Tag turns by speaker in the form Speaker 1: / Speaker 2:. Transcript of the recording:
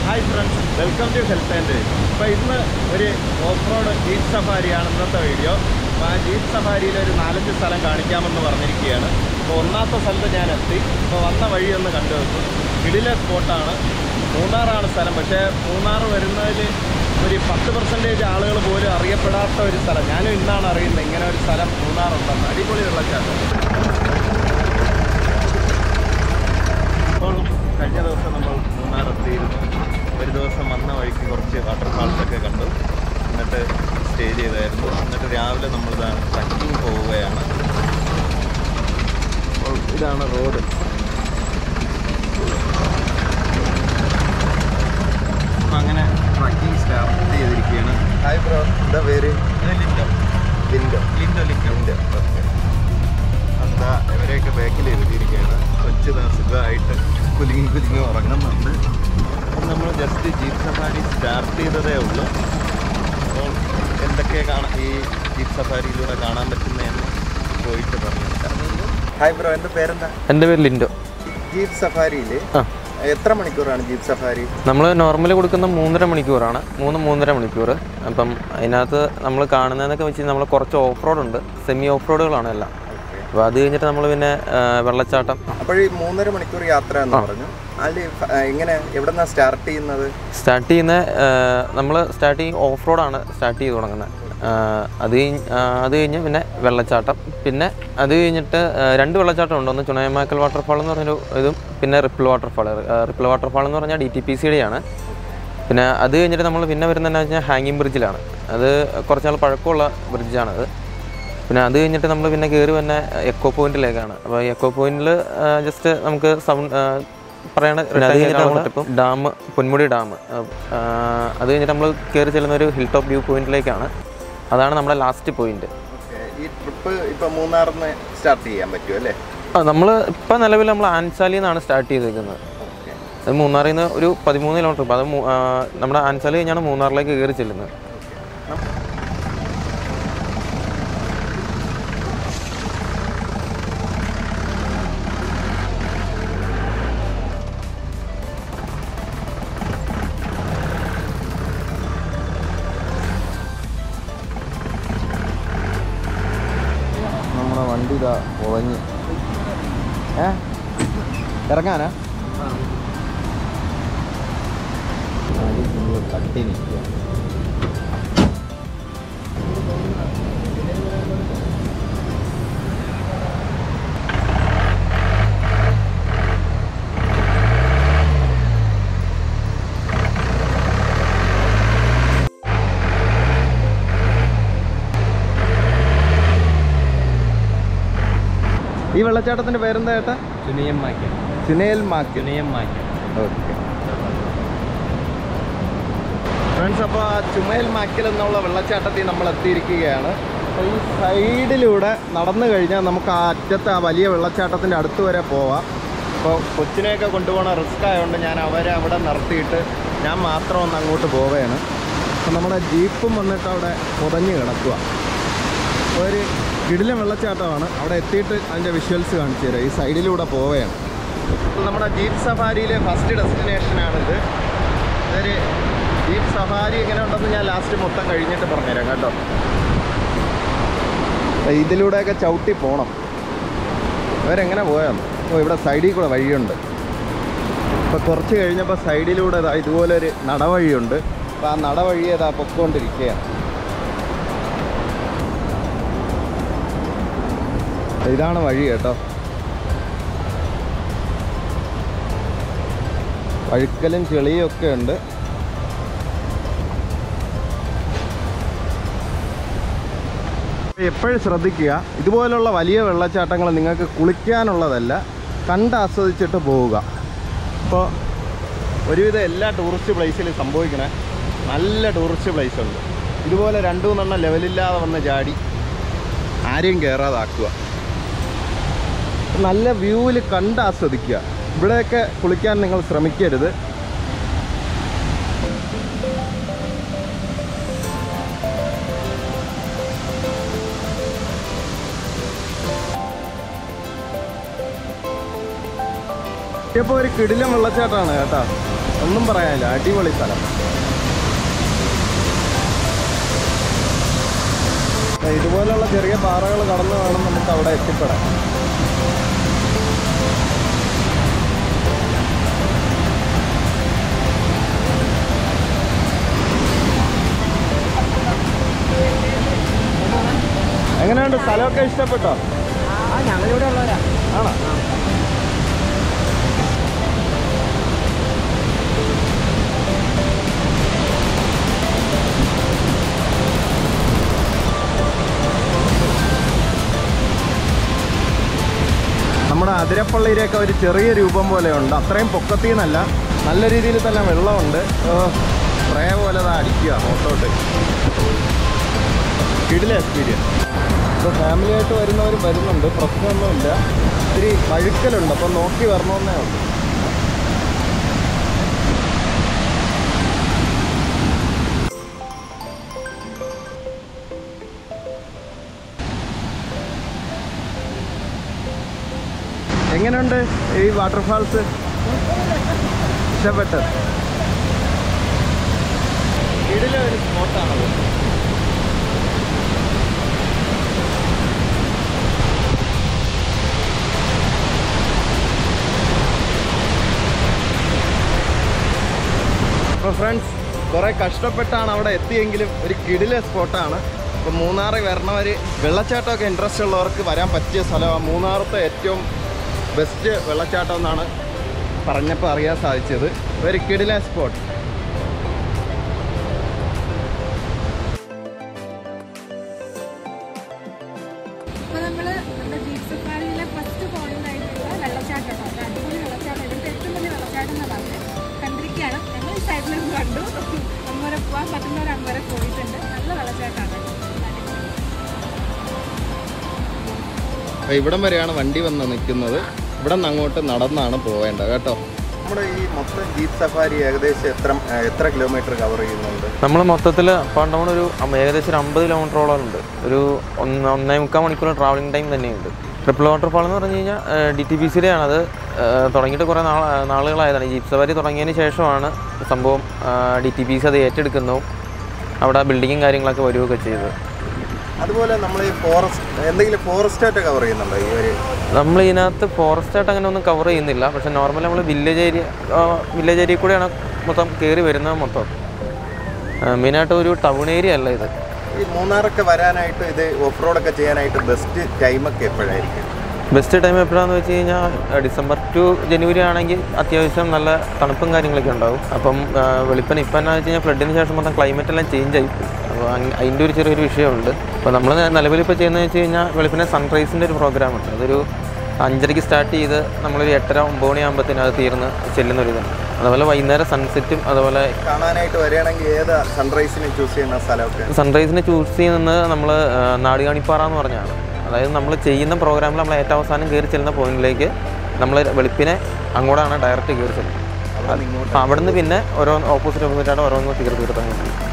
Speaker 1: Hi friends welcome to health and അപ്പോൾ ഇന്ന് ഒരു ഓഫ് റോഡ് ജീപ്പ് സഫാരിയാണ് ഇന്നത്തെ വീഡിയോ അപ്പോൾ ആ ജീപ്പ് സഫാരിയിൽ ഒരു നാലഞ്ച് സ്ഥലം കാണിക്കാമെന്ന് പറഞ്ഞിരിക്കുകയാണ് അപ്പോൾ ഒന്നാമത്തെ സ്ഥലത്ത് ഞാൻ എത്തി അപ്പോൾ വന്ന വഴി ഒന്ന് കണ്ടു വെച്ചു ഇടിലെ സ്പോട്ടാണ് മൂന്നാറാണ് സ്ഥലം പക്ഷേ മൂന്നാർ വരുന്നതിൽ ഒരു പത്ത് പെർസെൻറ്റേജ് ആളുകൾ പോലും അറിയപ്പെടാത്ത ഒരു സ്ഥലം ഞാനും ഇന്നാണ് അറിയുന്നത് ഇങ്ങനെ ഒരു സ്ഥലം മൂന്നാറുണ്ടെന്ന് അടിപൊളി വെള്ളച്ചാട്ടം അപ്പോൾ കഴിഞ്ഞ ദിവസം നമ്മൾ മൂന്നാർ എത്തിയിരുന്നു ഒരു ദിവസം വന്ന വഴിക്ക് കുറച്ച് വാട്ടർഫാൾസ് ഒക്കെ കണ്ടു എന്നിട്ട് സ്റ്റേ ചെയ്തായിരുന്നു എന്നിട്ട് രാവിലെ നമ്മൾ ട്രക്കിംഗ് പോവുകയാണ് അപ്പോൾ ഇതാണ് റോഡ് അപ്പം അങ്ങനെ ട്രക്കിംഗ് സ്റ്റാർട്ട് ചെയ്തിരിക്കുകയാണ് ഹായ് ബ്രോ എന്താ പേര് Lindo Lindo Lindo Lindo okay എന്താ ഇവരെയൊക്കെ ബാക്കിൽ എഴുതിയിരിക്കുകയാണ് കൊച്ചു സുഖമായിട്ട് കുലുങ്ങി കുലുങ്ങി ഉറങ്ങുന്നുണ്ട് അപ്പം നമ്മൾ ജസ്റ്റ് ജീപ്പ് സഫാരി സ്റ്റാർട്ട് ചെയ്തതേ ഉള്ളൂ അപ്പോൾ എന്തൊക്കെ കാണാൻ ഈ ജീപ്പ് സഫാരിയിലൂടെ കാണാൻ പറ്റുന്നതെന്ന് പോയിട്ട് പറഞ്ഞു ഹായ് ബ്രോ എൻ്റെ പേരെന്താ
Speaker 2: എൻ്റെ പേര് ലിൻഡോ
Speaker 1: ജീപ്പ് സഫാരിയിൽ
Speaker 2: ആ
Speaker 1: എത്ര മണിക്കൂറാണ് ജീപ്പ് സഫാരി
Speaker 2: നമ്മൾ നോർമലി കൊടുക്കുന്ന മൂന്നര മണിക്കൂറാണ് മൂന്ന് മൂന്നര മണിക്കൂർ അപ്പം അതിനകത്ത് നമ്മൾ കാണുന്നതെന്നൊക്കെ വെച്ച് നമ്മൾ കുറച്ച് ഓഫ് റോഡ് ഉണ്ട് സെമി ഓഫ് റോഡുകളാണ് എല്ലാം അപ്പോൾ അത് കഴിഞ്ഞിട്ട് നമ്മൾ പിന്നെ ആ, വെള്ളച്ചാട്ടം
Speaker 1: അപ്പോൾ ഈ മൂന്നര മണിക്കൂർ യാത്ര എന്ന് പറഞ്ഞു അതിൽ എങ്ങനെ എവിടെ നിന്നാണ് സ്റ്റാർട്ട് ചെയ്യുന്നത്
Speaker 2: സ്റ്റാർട്ട് ചെയ്യുന്ന നമ്മൾ സ്റ്റാർട്ട് ചെയ്യും ഓഫ് റോഡാണ് സ്റ്റാർട്ട് ചെയ്ത് തുടങ്ങുന്നത് ആ, അത് കഴിഞ്ഞ് ആ, അത് കഴിഞ്ഞ് പിന്നെ വെള്ളച്ചാട്ടം പിന്നെ അത് കഴിഞ്ഞിട്ട് ആ, രണ്ട് വെള്ളച്ചാട്ടം ഉണ്ട് ഒന്ന് ചുണയമാക്കൽ വാട്ടർഫാൾ എന്ന് പറഞ്ഞൊരു ഇതും പിന്നെ റിപ്പിൾ വാട്ടർഫാൾ റിപ്പിൾ വാട്ടർഫാൾ എന്ന് പറഞ്ഞാൽ ഡി ടി പി സിയുടെ ആണ് പിന്നെ അത് കഴിഞ്ഞിട്ട് നമ്മൾ പിന്നെ വരുന്നത് എന്താ വെച്ചാൽ ഹാങ്ങിങ് ബ്രിഡ്ജിലാണ് അത് കുറച്ച് നാൾ പഴക്കമുള്ള ബ്രിഡ്ജാണത് പിന്നെ അത് കഴിഞ്ഞിട്ട് നമ്മൾ പിന്നെ കയറി വന്ന എക്കോ പോയിന്റിലേക്കാണ് അപ്പോൾ എക്കോ പോയിന്റിൽ ജസ്റ്റ് നമുക്ക് സൗണ്ട് പറയണ പിന്നെ അത് കഴിഞ്ഞിട്ട് നമ്മൾ ഇപ്പം ഡാം പൊന്മുടി ഡാം അത് കഴിഞ്ഞിട്ട് നമ്മൾ കയറി ചെല്ലുന്ന ഒരു ഹിൽ ടോപ്പ് വ്യൂ പോയിന്റിലേക്കാണ് അതാണ് നമ്മുടെ ലാസ്റ്റ് പോയിന്റ്
Speaker 1: ഈ ട്രിപ്പ് ഇപ്പൊ മൂന്നാറിന്ന് സ്റ്റാർട്ട് ചെയ്യാൻ പറ്റും അല്ലേ
Speaker 2: നമ്മൾ ഇപ്പം നിലവിൽ നമ്മൾ ആൻസാലിയിൽ നിന്നാണ് സ്റ്റാർട്ട് ചെയ്തിരിക്കുന്നത് അത് മൂന്നാറിൽ നിന്ന് ഒരു പതിമൂന്ന് കിലോമീറ്റർ ഇപ്പോൾ അത് മൂ- ആ, നമ്മുടെ ആൻസാലി കഴിഞ്ഞാണ് മൂന്നാറിലേക്ക് കയറി ചെല്ലുന്നത്
Speaker 1: നമ്മുടെ വണ്ടി ഇതാ ഉറങ്ങി ഏ ഇറങ്ങാനാ വണ്ടി full തട്ടി നിൽക്കുക ഈ വെള്ളച്ചാട്ടത്തിന്റെ പേരെന്താ ചേട്ടാ
Speaker 2: ചുനിയം മായ്ക്കൽ
Speaker 1: ചുനേൽ മാക്ക്
Speaker 2: ചുനിയം മായ്ക്കൽ
Speaker 1: ഓക്കെ ഫ്രണ്ട്സ് അപ്പോൾ ആ ചുമയൽ മാക്കിൽ എന്നുള്ള വെള്ളച്ചാട്ടത്തിൽ നമ്മൾ എത്തിയിരിക്കുകയാണ് അപ്പോൾ ഈ സൈഡിലൂടെ നടന്നു കഴിഞ്ഞാൽ നമുക്ക് ആ അറ്റത്ത് ആ വലിയ വെള്ളച്ചാട്ടത്തിൻ്റെ അടുത്ത് വരെ പോവാം അപ്പോൾ കൊച്ചിനെയൊക്കെ കൊണ്ടുപോകണ റിസ്ക് ആയതുകൊണ്ട് ഞാൻ അവരെ അവിടെ നിർത്തിയിട്ട് ഞാൻ മാത്രം ഒന്ന് അങ്ങോട്ട് പോവുകയാണ് അപ്പോൾ നമ്മുടെ ജീപ്പും വന്നിട്ട് അവിടെ പുതഞ്ഞ് കിടക്കുക ഒരു കിടിലം വെള്ളച്ചാട്ടമാണ് അവിടെ എത്തിയിട്ട് അതിൻ്റെ വിഷ്വൽസ് കാണിച്ചു തരാം ഈ സൈഡിലൂടെ പോവുകയാണ് ഇപ്പോൾ നമ്മുടെ ജീപ്പ് സഫാരിയിലെ ഫസ്റ്റ് ഡെസ്റ്റിനേഷനാണിത് ഇതൊരു ജീപ്പ് സഫാരി എങ്ങനെ ഉണ്ടെന്ന് ഞാൻ ലാസ്റ്റ് മൊത്തം കഴിഞ്ഞിട്ട് പറഞ്ഞുതരാം കേട്ടോ ദേ ഇതിലൂടെയൊക്കെ ചവിട്ടി പോകണം ഇവരെങ്ങനെ പോയാൽ ഓ ഇവിടെ സൈഡിൽ കൂടെ വഴിയുണ്ട് ഇപ്പോൾ കുറച്ച് കഴിഞ്ഞപ്പോൾ സൈഡിലൂടെ ദാ ഇതുപോലെ ഒരു നടവഴിയുണ്ട് അപ്പോൾ ആ നടവഴി ഇതാ പൊക്കോണ്ടിരിക്കുകയാണ് ഇതാണ് വഴി കേട്ടോ വഴുക്കലും ചെളിയും ഒക്കെ ഉണ്ട് എപ്പോഴും ശ്രദ്ധിക്കുക ഇതുപോലുള്ള വലിയ വെള്ളച്ചാട്ടങ്ങൾ നിങ്ങൾക്ക് കുളിക്കാനുള്ളതല്ല കണ്ട് ആസ്വദിച്ചിട്ട് പോവുക ഇപ്പോൾ ഒരുവിധം എല്ലാ ടൂറിസ്റ്റ് പ്ലേസിലും സംഭവിക്കണേ നല്ല ടൂറിസ്റ്റ് പ്ലേസ് ഉണ്ട് ഇതുപോലെ രണ്ടു മൂന്നെണ്ണം ലെവലില്ലാതെ വന്ന് ചാടി ആരെയും കയറാതാക്കുക നല്ല വ്യൂവിൽ കണ്ട് ആസ്വദിക്കുക ഇവിടെയൊക്കെ കുളിക്കാൻ നിങ്ങൾ ശ്രമിക്കരുത് ഇപ്പോൾ ഒരു കിടിലം വെള്ളച്ചാട്ടമാണ് കേട്ടോ ഒന്നും പറയാനില്ല അടിപൊളി സ്ഥലം ദേ ഇതുപോലുള്ള ചെറിയ പാറകൾ കടന്നു വേണം നമുക്ക് അവിടെ എത്തിപ്പെടാൻ എങ്ങനെയുണ്ട് സ്ഥലമൊക്കെ ഇഷ്ടപ്പെട്ടോ
Speaker 3: ആ ഞങ്ങളിവിടെ ഉള്ളവരാ
Speaker 1: ആണോ നമ്മുടെ അതിരപ്പള്ളിയിലൊക്കെ ഒരു ചെറിയ രൂപം പോലെയുണ്ട് അത്രയും പൊക്കത്തിൽ നിന്നല്ല നല്ല രീതിയിൽ തന്നെ വെള്ളമുണ്ട് സ്പ്രേ പോലെ അത് അടിക്കുക മുഖത്തോട്ട് കിടില എക്സ്പീരിയൻസ് ഇപ്പോൾ ഫാമിലി ആയിട്ട് വരുന്നവർ വരുന്നുണ്ട് പ്രശ്നമൊന്നുമില്ല ഇത്തിരി വഴുക്കലുണ്ട് അപ്പം നോക്കി വരണമെന്നേ ഉള്ളൂ എങ്ങനെയുണ്ട് ഈ വാട്ടർഫാൾസ് ഇഷ്ടപ്പെട്ടത് കിടില ഒരു സ്പോട്ടാണത് അപ്പോൾ ഫ്രണ്ട്സ് കുറേ കഷ്ടപ്പെട്ടാണ് അവിടെ എത്തിയെങ്കിലും ഒരു കിടില സ്പോട്ടാണ് അപ്പോൾ മൂന്നാറിൽ വരണവർ വെള്ളച്ചാട്ടമൊക്കെ ഇൻട്രസ്റ്റ് ഉള്ളവർക്ക് വരാൻ പറ്റിയ സ്ഥലമാണ് മൂന്നാറത്തെ ഏറ്റവും ബെസ്റ്റ് വെള്ളച്ചാട്ടം എന്നാണ് പറഞ്ഞപ്പോൾ അറിയാൻ സാധിച്ചത് ഒരു കിടില സ്പോട്ട്
Speaker 4: അപ്പോൾ നമ്മൾ നമ്മുടെ ജീപ്പ് സഫാരിയിലെ ഫസ്റ്റ് പോയിന്റ് ആയിട്ടുള്ള വെള്ളച്ചാട്ടം കേട്ടോ. ഒരു അടിപൊളി വെള്ളച്ചാട്ടം ഇതിന്റെ ഏറ്റവും വലിയ വെള്ളച്ചാട്ടം എന്നാണ് പറഞ്ഞത് കണ്ടിരിക്കുകയാണ് ഞങ്ങൾ ഈ സൈഡിൽ നിന്ന് കണ്ടു അമ്മവരെ പോകാൻ പറ്റുന്നവർ അമ്മവരെ പോയിട്ടുണ്ട് നല്ല വെള്ളച്ചാട്ടമാണ്
Speaker 1: അപ്പോൾ ഇവിടം വരെയാണ് വണ്ടി വന്ന് നിൽക്കുന്നത് ഇവിടെ നിന്ന് അങ്ങോട്ട് നടന്നാണ് പോവേണ്ടത് കേട്ടോ നമ്മുടെ ഈ മൊത്തം ജീപ്പ് സഫാരി ഏകദേശം എത്ര എത്ര കിലോമീറ്റർ കവർ ചെയ്യുന്നുണ്ട്
Speaker 2: നമ്മൾ മൊത്തത്തിൽ അപ്പ് ഡൗൺ ഒരു അം- ഏകദേശം ഒരു അമ്പത് കിലോമീറ്ററോളം ഉണ്ട് ഒരു ഒന്ന് ഒന്നേ മുക്കാൽ മണിക്കൂർ ട്രാവലിംഗ് ടൈം തന്നെയുണ്ട് ട്രിപ്പിൾ വാട്ടർഫാൾ എന്ന് പറഞ്ഞു കഴിഞ്ഞാൽ ഡി ടി പി സിയുടെ ആണത് ഏഹ്, തുടങ്ങിയിട്ട് കുറേ നാൾ നാളുകളായതാണ് ജീപ്പ് സവാരി തുടങ്ങിയതിന് ശേഷമാണ് സംഭവം ഡി ടി പി സി അത് ഏറ്റെടുക്കുന്നതും അവിടെ ബിൽഡിങ്ങും കാര്യങ്ങളൊക്കെ വരികയൊക്കെ ചെയ്തത്
Speaker 1: അതുപോലെ നമ്മൾ ഈ ഫോറസ്റ്റ് എന്തെങ്കിലും ഫോറസ്റ്റ് ആയിട്ട് കവർ ചെയ്യുന്നുണ്ടോ ഈ ഒരു
Speaker 2: നമ്മൾ ഇതിനകത്ത് ഫോറസ്റ്റ് ആയിട്ട് അങ്ങനെ ഒന്നും കവർ ചെയ്യുന്നില്ല പക്ഷെ നോർമൽ നമ്മൾ വില്ലേജ് ഏരിയ വില്ലേജ് ഏരിയ കൂടെയാണ് മൊത്തം കയറി വരുന്നത് മൊത്തം മെയിനായിട്ട് ഒരു ടൗൺ ഏരിയ അല്ല ഇത്
Speaker 1: ഈ മൂന്നാറൊക്കെ വരാനായിട്ട് ഇത് ഓഫ് റോഡൊക്കെ ചെയ്യാനായിട്ട് ബെസ്റ്റ് ടൈമൊക്കെ എപ്പോഴായിരിക്കും
Speaker 2: ബെസ്റ്റ് ടൈം എപ്പോഴാണെന്ന് വെച്ച് കഴിഞ്ഞാൽ ഡിസംബർ ടു ജനുവരി ആണെങ്കിൽ അത്യാവശ്യം നല്ല തണുപ്പും കാര്യങ്ങളൊക്കെ ഉണ്ടാവും അപ്പം ആ, വെളുപ്പിന് ഇപ്പം എന്നാ വെച്ച് കഴിഞ്ഞാൽ ഫ്ലഡിന് ശേഷം മൊത്തം ക്ലൈമറ്റ് എല്ലാം ചേഞ്ച് ആയി അപ്പോൾ അതിൻ്റെ ഒരു ചെറിയൊരു വിഷയമുണ്ട് അപ്പോൾ നമ്മൾ നിലവിൽ ഇപ്പോൾ ചെയ്യുന്നത് വെച്ച് കഴിഞ്ഞാൽ വെളുപ്പിനെ സൺറൈസിൻ്റെ ഒരു പ്രോഗ്രാം ഉണ്ട് അതൊരു അഞ്ചരയ്ക്ക് സ്റ്റാർട്ട് ചെയ്ത് നമ്മളൊരു എട്ടര ഒമ്പത് മണിയാകുമ്പോഴത്തേനും അത് തീർന്ന് ചെല്ലുന്ന ഒരു ഇതാണ് അതുപോലെ വൈകുന്നേരം സൺസെറ്റും അതുപോലെ
Speaker 1: കാണാനായിട്ട് വരികയാണെങ്കിൽ ഏത് സൺറൈസിന് ചൂസ് ചെയ്യുന്ന സ്ഥലമൊക്കെ
Speaker 2: സൺറൈസിനെ ചൂസ് ചെയ്യുന്നത് നമ്മൾ നാടുകാണിപ്പാറ എന്ന് പറഞ്ഞാണ് അതായത് നമ്മൾ ചെയ്യുന്ന പ്രോഗ്രാമിൽ നമ്മൾ ഏറ്റവും അവസാനം കയറി ചെല്ലുന്ന പോയിന്റിലേക്ക് നമ്മൾ വെളുപ്പിനെ അങ്ങോട്ടാണ് ഡയറക്റ്റ് കയറി ചെല്ലുന്നത്
Speaker 1: അവിടെ നിന്ന് ഇങ്ങോട്ട്
Speaker 2: അപ്പം അവിടുന്ന് പിന്നെ ഓരോ ഓപ്പോസിറ്റ് ഓപ്പോസിറ്റ് ആയിട്ട് ഓരോന്ന് തീർത്ത് തീർത്താൽ മതി